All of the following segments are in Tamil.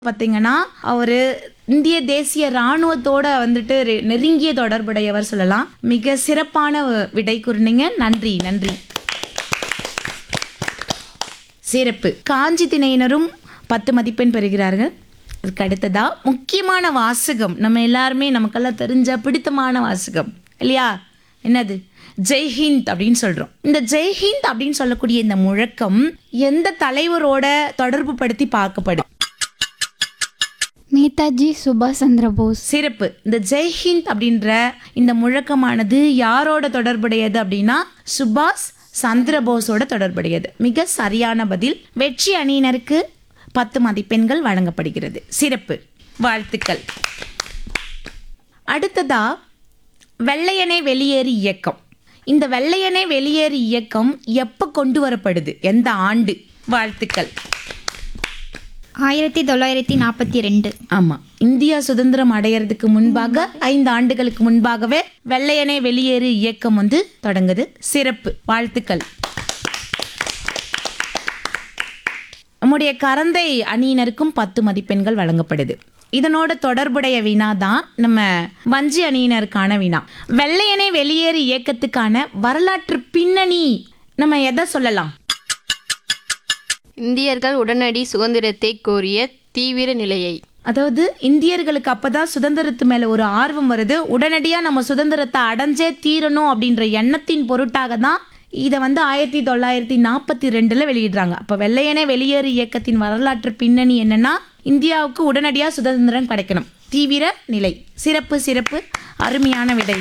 பார்த்தீங்கன்னா அவர் இந்திய தேசிய ராணுவத்தோட வந்துட்டு ரெ- நெருங்கிய தொடர்புடையவர் சொல்லலாம் மிக சிறப்பான வ- விடை கூறினீங்க நன்றி நன்றி சிறப்பு காஞ்சி திணையினரும் பத்து மதிப்பெண் பெறுகிறார்கள் அதுக்கு அடுத்ததா முக்கியமான வாசகம் நம்ம எல்லாருமே நமக்கெல்லாம் தெரிஞ்ச பிடித்தமான வாசகம் இல்லையா என்னது ஜெய்ஹிந்த் அப்படின்னு சொல்றோம் இந்த ஜெய்ஹிந்த் அப்படின்னு சொல்லக்கூடிய இந்த முழக்கம் எந்த தலைவரோட தொடர்பு படுத்தி பார்க்கப்படும் நேதாஜி சுபாஷ் சந்திர போஸ் சிறப்பு இந்த ஜெய்ஹிந்த் அப்படின்ற இந்த முழக்கமானது யாரோட தொடர்புடையது அப்படின்னா சுபாஷ் சந்திரபோஸோட தொடர்புடையது மிக சரியான பதில் வெற்றி அணியினருக்கு பத்து மதிப்பெண்கள் வழங்கப்படுகிறது சிறப்பு வாழ்த்துக்கள் அடுத்ததா வெள்ளையனே வெளியேறு இயக்கம் இந்த வெள்ளையனே வெளியேறு இயக்கம் எப்போ கொண்டு வரப்படுது எந்த ஆண்டு வாழ்த்துக்கள் ஆயிரத்தி தொள்ளாயிரத்தி நாற்பத்தி ரெண்டு ஆமா இந்தியா சுதந்திரம் அடையறதுக்கு முன்பாக ஐந்து ஆண்டுகளுக்கு முன்பாகவே வெள்ளையனே வெளியேறு இயக்கம் வந்து தொடங்குது சிறப்பு வாழ்த்துக்கள் நம்முடைய கரந்தை அணியினருக்கும் பத்து மதிப்பெண்கள் வழங்கப்படுது இதனோட தொடர்புடைய வினா தான் நம்ம வஞ்சி அணியினருக்கான வினா வெள்ளையனே வெளியேறு இயக்கத்துக்கான வரலாற்று பின்னணி நம்ம எதை சொல்லலாம் இந்தியர்கள் உடனடி சுதந்திரத்தை கோரிய தீவிர நிலையை அதாவது இந்தியர்களுக்கு அப்பதான் சுதந்திரத்து மேல ஒரு ஆர்வம் வருது உடனடியா நம்ம சுதந்திரத்தை அடைஞ்சே தீரணும் அப்படின்ற எண்ணத்தின் பொருட்டாக தான் இதை வந்து ஆயிரத்தி தொள்ளாயிரத்தி நாற்பத்தி ரெண்டுல வெளியிடுறாங்க அப்ப வெள்ளையனே வெளியேறு இயக்கத்தின் வரலாற்று பின்னணி என்னன்னா இந்தியாவுக்கு உடனடியா சுதந்திரம் கிடைக்கணும் தீவிர நிலை சிறப்பு சிறப்பு அருமையான விடை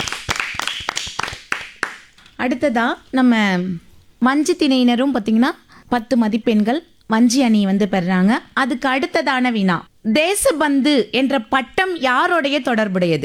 அடுத்ததா நம்ம வஞ்சி திணையினரும் பார்த்தீங்கன்னா பத்து மதிப்பெண்கள் வஞ்சி அணி வந்து பெறுறாங்க அதுக்கு அடுத்ததான வினா தேசபந்து என்ற பட்டம் யாரோடைய தொடர்புடையது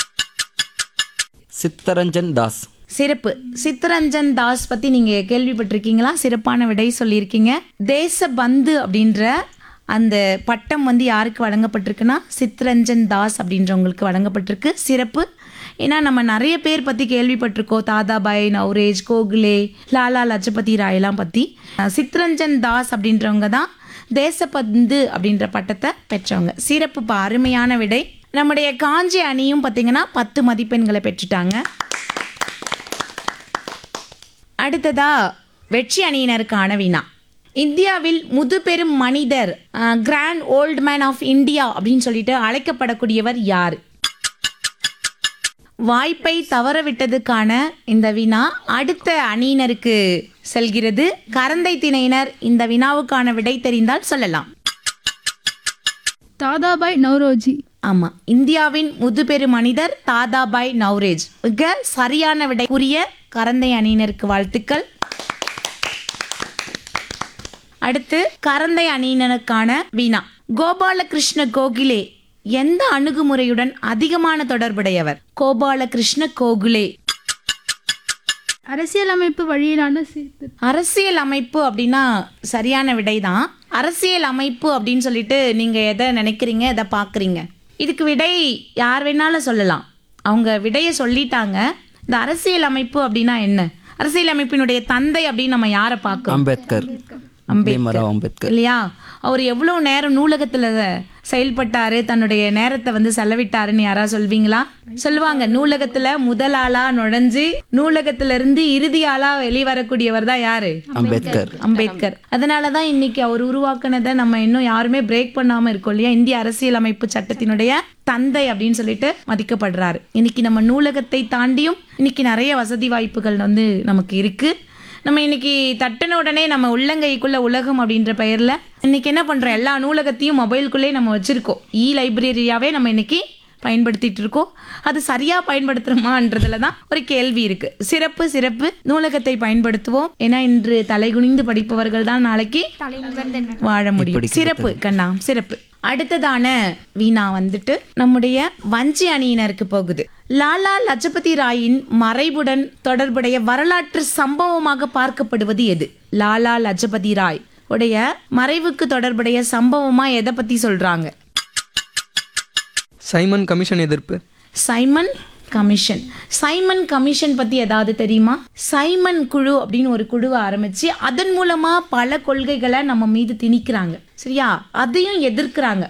சித்தரஞ்சன் தாஸ் சிறப்பு சித்தரஞ்சன் தாஸ் பத்தி நீங்க கேள்விப்பட்டிருக்கீங்களா சிறப்பான விடை சொல்லியிருக்கீங்க தேசபந்து அப்படின்ற அந்த பட்டம் வந்து யாருக்கு வழங்கப்பட்டிருக்குன்னா சித்ரஞ்சன் தாஸ் அப்படின்றவங்களுக்கு வழங்கப்பட்டிருக்கு சிறப்பு ஏன்னா நம்ம நிறைய பேர் பற்றி கேள்விப்பட்டிருக்கோம் தாதாபாய் நவ்ரேஜ் கோகுலே லாலா லஜபதி ராயெல்லாம் பற்றி சித்ரஞ்சன் தாஸ் அப்படின்றவங்க தான் தேசபந்து அப்படின்ற பட்டத்தை பெற்றவங்க சிறப்பு பா அருமையான விடை நம்முடைய காஞ்சி அணியும் பார்த்தீங்கன்னா பத்து மதிப்பெண்களை பெற்றுட்டாங்க அடுத்ததா வெற்றி அணியினருக்கான வினா இந்தியாவில் முதுபெரும் மனிதர் grand old man of India அப்படின்னு சொல்லிட்டு அழைக்கப்படக்கூடியவர் யார் வாய்ப்பை தவறவிட்டதுக்கான இந்த வினா அடுத்த அணியினருக்கு செல்கிறது கரந்தை திணையினர் இந்த வினாவுக்கான விடை தெரிந்தால் சொல்லலாம் தாதாபாய் நவ்ரோஜி ஆமா இந்தியாவின் முதுபெரு மனிதர் தாதாபாய் நவ்ரேஜ் மிக சரியான விடை கூறிய கரந்தை அணியினருக்கு வாழ்த்துக்கள் அடுத்து கரந்தை அணியினருக்கான வீணா கோபாலகிருஷ்ண கோகிலே எந்த அணுகுமுறையுடன் அதிகமான தொடர்புடையவர் கோபாலகிருஷ்ண கோகுலே அரசியலமைப்பு வழியிலான சீர்திருத்தம் அரசியல் அமைப்பு அப்படின்னா சரியான விடை தான் அரசியல் அமைப்பு அப்படின்னு சொல்லிட்டு நீங்க எதை நினைக்கிறீங்க எதை பார்க்குறீங்க இதுக்கு விடை யார் வேணாலும் சொல்லலாம் அவங்க விடையை சொல்லிட்டாங்க இந்த அரசியல் அமைப்பு அப்படின்னா என்ன அரசியல் அமைப்பினுடைய தந்தை அப்படின்னு நம்ம யாரை பார்க்கறோம் அம்பேத்கர் பீமராவ் அம்பேத்கர் இல்லையா அவர் எவ்வளோ நேரம் நூலகத்தில் செயல்பட்டாரு தன்னுடைய நேரத்தை வந்து செலவிட்டாருன்னு யாரா சொல்வீங்களா சொல்லுவாங்க நூலகத்துல முதல் ஆளா நுழைஞ்சு நூலகத்துல இருந்து இறுதி ஆளா வெளிவரக்கூடியவர் தான் யாரு அம்பேத்கர் அம்பேத்கர் அதனால தான் இன்னைக்கு அவர் உருவாக்குனதை நம்ம இன்னும் யாருமே பிரேக் பண்ணாம இருக்கோம் இல்லையா இந்திய அரசியலமைப்பு சட்டத்தினுடைய தந்தை அப்படின்னு சொல்லிட்டு மதிக்கப்படுறாரு இன்னைக்கு நம்ம நூலகத்தை தாண்டியும் இன்னைக்கு நிறைய வசதி வாய்ப்புகள் வந்து நமக்கு இருக்கு நம்ம இன்னைக்கு தட்டின உடனே நம்ம உள்ளங்கைக்குள்ள உலகம் அப்படின்ற பெயர்ல இன்னைக்கு என்ன பண்றோம் எல்லா நூலகத்தையும் மொபைலுக்குள்ளே நம்ம வச்சிருக்கோம் இ லைப்ரரியாவே நம்ம இன்னைக்கு பயன்படுத்திட்டு இருக்கோம் அது சரியா பயன்படுத்துறோமான்றதுல தான் ஒரு கேள்வி இருக்கு சிறப்பு சிறப்பு நூலகத்தை பயன்படுத்துவோம் ஏன்னா இன்று தலைகுனிந்து படிப்பவர்கள் தான் நாளைக்கு வாழ முடியும் சிறப்பு கண்ணா சிறப்பு அடுத்ததான வீணா வந்துட்டு நம்முடைய வஞ்சி அணியினருக்கு போகுது லாலா லஜபதி ராயின் மறைவுடன் தொடர்புடைய வரலாற்று சம்பவமாக பார்க்கப்படுவது எது லாலா லஜபதி ராய் உடைய மறைவுக்கு தொடர்புடைய சம்பவமா எதை பத்தி சொல்றாங்க சைமன் கமிஷன் எதிர்ப்பு சைமன் கமிஷன் சைமன் கமிஷன் பத்தி ஏதாவது தெரியுமா சைமன் குழு அப்படின்னு ஒரு குழுவை ஆரம்பிச்சு அதன் மூலமா பல கொள்கைகளை நம்ம மீது திணிக்கிறாங்க சரியா அதையும் எதிர்க்கிறாங்க